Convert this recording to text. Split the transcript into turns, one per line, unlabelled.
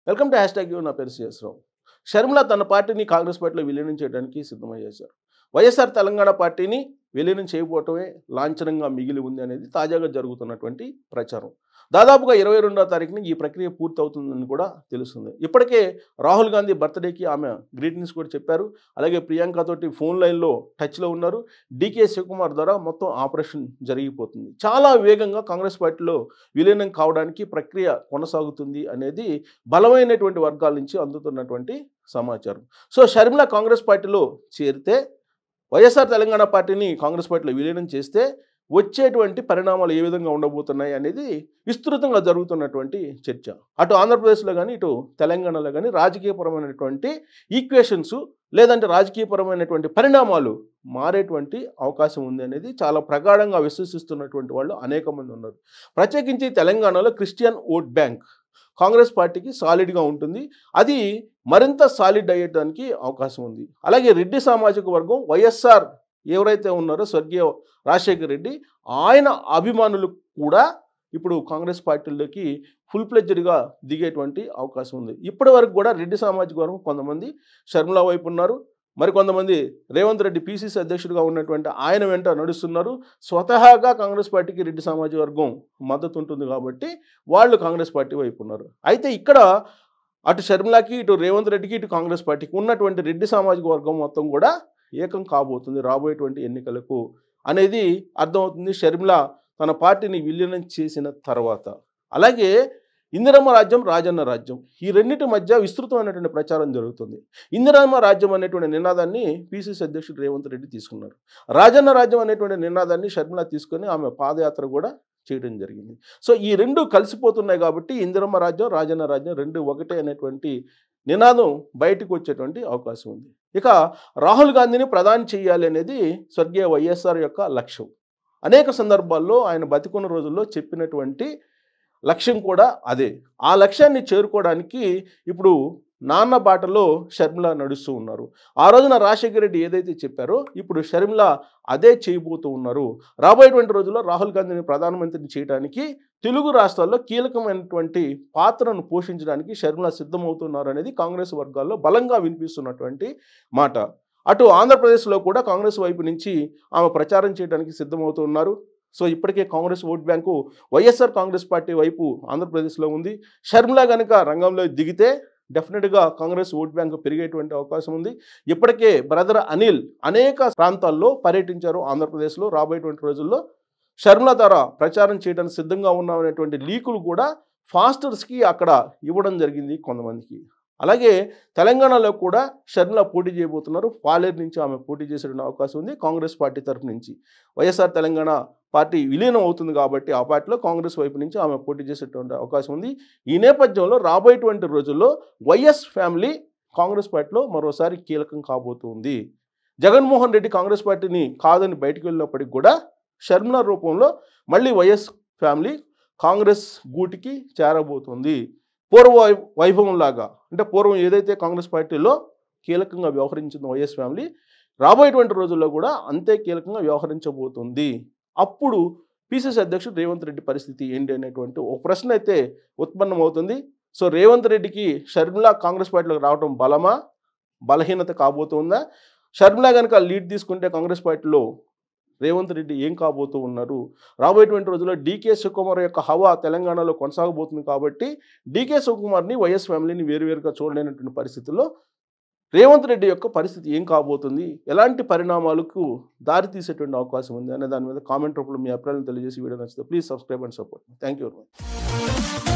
welcome to hashtag U నా పేరు CS రావు షర్మిల తన పార్టీని కాంగ్రెస్ పార్టీలో విలీనం చేయడానికి సిద్ధమయ్యేశారు వైఎస్ఆర్ తెలంగాణ పార్టీని విలీనం చేయకపోవటమే లాంఛనంగా మిగిలి ఉంది అనేది తాజాగా జరుగుతున్నటువంటి ప్రచారం దాదాపుగా ఇరవై రెండో తారీఖున ఈ ప్రక్రియ పూర్తవుతుందని కూడా తెలుస్తుంది ఇప్పటికే రాహుల్ గాంధీ బర్త్డేకి ఆమె గ్రీటింగ్స్ కూడా చెప్పారు అలాగే ప్రియాంక తోటి ఫోన్ లైన్లో టచ్లో ఉన్నారు డీకే శివకుమార్ ద్వారా మొత్తం ఆపరేషన్ జరిగిపోతుంది చాలా వేగంగా కాంగ్రెస్ పార్టీలో విలీనం కావడానికి ప్రక్రియ కొనసాగుతుంది అనేది బలమైనటువంటి వర్గాల నుంచి అందుతున్నటువంటి సమాచారం సో షర్మిల కాంగ్రెస్ పార్టీలో చేరితే వైఎస్ఆర్ తెలంగాణ పార్టీని కాంగ్రెస్ పార్టీలో విలీనం చేస్తే వచ్చేటువంటి పరిణామాలు ఏ విధంగా ఉండబోతున్నాయి అనేది విస్తృతంగా జరుగుతున్నటువంటి చర్చ అటు ఆంధ్రప్రదేశ్లో కానీ ఇటు తెలంగాణలో కానీ రాజకీయపరమైనటువంటి ఈక్వేషన్స్ లేదంటే రాజకీయపరమైనటువంటి పరిణామాలు మారేటువంటి అవకాశం ఉంది అనేది చాలా ప్రగాఢంగా విశ్వసిస్తున్నటువంటి వాళ్ళు అనేక మంది ఉన్నారు ప్రత్యేకించి తెలంగాణలో క్రిస్టియన్ ఓట్ బ్యాంక్ కాంగ్రెస్ పార్టీకి సాలిడ్గా ఉంటుంది అది మరింత సాలిడ్ అయ్యడానికి అవకాశం ఉంది అలాగే రెడ్డి సామాజిక వర్గం వైఎస్ఆర్ ఎవరైతే ఉన్నారో స్వర్గీయ రాజశేఖర్ రెడ్డి ఆయన అభిమానులు కూడా ఇప్పుడు కాంగ్రెస్ పార్టీలోకి ఫుల్ ప్లెడ్జ్డ్గా దిగేటువంటి అవకాశం ఉంది ఇప్పటి వరకు కూడా రెడ్డి సామాజిక వర్గం కొంతమంది షర్మిల వైపు ఉన్నారు మరికొంతమంది రేవంత్ రెడ్డి పీసీసీ అధ్యక్షుడిగా ఉన్నటువంటి ఆయన వెంట నడుస్తున్నారు స్వతహాగా కాంగ్రెస్ పార్టీకి రెడ్డి సామాజిక వర్గం మద్దతు ఉంటుంది కాబట్టి వాళ్ళు కాంగ్రెస్ పార్టీ వైపు ఉన్నారు అయితే ఇక్కడ అటు షర్మిలాకి ఇటు రేవంత్ రెడ్డికి ఇటు కాంగ్రెస్ పార్టీకి ఉన్నటువంటి రెడ్డి సామాజిక వర్గం మొత్తం కూడా ఏకం కాబోతుంది రాబోయేటువంటి ఎన్నికలకు అనేది అర్థమవుతుంది షర్మిల తన పార్టీని విలీనం చేసిన తర్వాత అలాగే ఇందిరమ్మ రాజ్యం రాజన్న రాజ్యం ఈ రెండింటి మధ్య విస్తృతమైనటువంటి ప్రచారం జరుగుతుంది ఇందిరమ్మ రాజ్యం అనేటువంటి నినాదాన్ని పిసిసి అధ్యక్షుడు రేవంత్ రెడ్డి తీసుకున్నారు రాజన్న రాజ్యం అనేటువంటి నినాదాన్ని షర్మిల తీసుకొని ఆమె పాదయాత్ర కూడా చేయడం జరిగింది సో ఈ రెండు కలిసిపోతున్నాయి కాబట్టి ఇందిరమ్మ రాజ్యం రాజన్న రాజ్యం రెండు ఒకటే అనేటువంటి నినాదం బయటకు వచ్చేటువంటి అవకాశం ఉంది ఇక రాహుల్ గాంధీని ప్రధాని చేయాలి అనేది స్వర్గీయ వైఎస్ఆర్ యొక్క లక్ష్యం అనేక సందర్భాల్లో ఆయన బతికున్న రోజుల్లో చెప్పినటువంటి లక్ష్యం కూడా అదే ఆ లక్ష్యాన్ని చేరుకోవడానికి ఇప్పుడు నాన్న బాటలో షర్మిల నడుస్తూ ఉన్నారు ఆ రోజున రాజశేఖర రెడ్డి ఏదైతే చెప్పారో ఇప్పుడు షర్మిల అదే చేయబోతూ ఉన్నారు రాబోయేటువంటి రోజుల్లో రాహుల్ గాంధీని ప్రధానమంత్రిని చేయడానికి తెలుగు రాష్ట్రాల్లో కీలకమైనటువంటి పాత్రను పోషించడానికి షర్మిల సిద్ధమవుతున్నారు అనేది కాంగ్రెస్ వర్గాల్లో బలంగా వినిపిస్తున్నటువంటి మాట అటు ఆంధ్రప్రదేశ్లో కూడా కాంగ్రెస్ వైపు నుంచి ఆమె ప్రచారం చేయడానికి సిద్ధమవుతున్నారు సో ఇప్పటికే Congress vote bank YSR Congress Party వైపు ఆంధ్రప్రదేశ్లో ఉంది షర్మిల కనుక రంగంలో దిగితే డెఫినెట్గా కాంగ్రెస్ ఓట్ బ్యాంకు పెరిగేటువంటి అవకాశం ఉంది ఇప్పటికే బ్రదర్ అనిల్ అనేక ప్రాంతాల్లో పర్యటించారు ఆంధ్రప్రదేశ్లో రాబోయేటువంటి రోజుల్లో షర్మిల ద్వారా ప్రచారం చేయడానికి సిద్ధంగా ఉన్నామనేటువంటి లీకులు కూడా ఫాస్టర్స్కి అక్కడ ఇవ్వడం జరిగింది కొంతమందికి అలాగే తెలంగాణలో కూడా షర్మిల పోటీ చేయబోతున్నారు పాలేరు నుంచి ఆమె పోటీ చేసేటువంటి అవకాశం ఉంది కాంగ్రెస్ పార్టీ తరఫు నుంచి వైఎస్ఆర్ తెలంగాణ పార్టీ విలీనం అవుతుంది కాబట్టి ఆ పార్టీలో కాంగ్రెస్ వైపు నుంచి ఆమె పోటీ చేసేటువంటి అవకాశం ఉంది ఈ నేపథ్యంలో రాబోయేటువంటి రోజుల్లో వైఎస్ ఫ్యామిలీ కాంగ్రెస్ పార్టీలో మరోసారి కీలకం కాబోతుంది జగన్మోహన్ రెడ్డి కాంగ్రెస్ పార్టీని కాదని బయటకు వెళ్ళినప్పటికి కూడా షర్మిల రూపంలో మళ్ళీ వైఎస్ ఫ్యామిలీ కాంగ్రెస్ గూటికి చేరబోతుంది పూర్వ వై వైభవం లాగా అంటే పూర్వం ఏదైతే కాంగ్రెస్ పార్టీలో కీలకంగా వ్యవహరించింది వైఎస్ ఫ్యామిలీ రాబోయేటువంటి రోజుల్లో కూడా అంతే కీలకంగా వ్యవహరించబోతుంది అప్పుడు పిసిసి అధ్యక్షుడు రేవంత్ రెడ్డి పరిస్థితి ఏంటి అనేటువంటి ఒక ప్రశ్న అయితే ఉత్పన్నమవుతుంది సో రేవంత్ రెడ్డికి షర్మిల కాంగ్రెస్ పార్టీలోకి రావడం బలమా బలహీనత కాబోతుందా షర్మిల కనుక లీడ్ తీసుకుంటే కాంగ్రెస్ పార్టీలో రేవంత్ రెడ్డి ఏం కాబోతూ ఉన్నారు రాబోయేటువంటి రోజుల్లో డీకే శివకుమార్ యొక్క హవా తెలంగాణలో కొనసాగబోతుంది కాబట్టి డీకే శివకుమార్ని వైఎస్ ఫ్యామిలీని వేరువేరుగా చూడలేనటువంటి పరిస్థితుల్లో రేవంత్ రెడ్డి యొక్క పరిస్థితి ఏం కాబోతుంది ఎలాంటి పరిణామాలకు దారి తీసేటువంటి అవకాశం ఉంది అనే దాని మీద కామెంట్ రూపంలో మీ అభిప్రాయాలను తెలియజేసి వీడియో నచ్చితే please subscribe and support thank you very much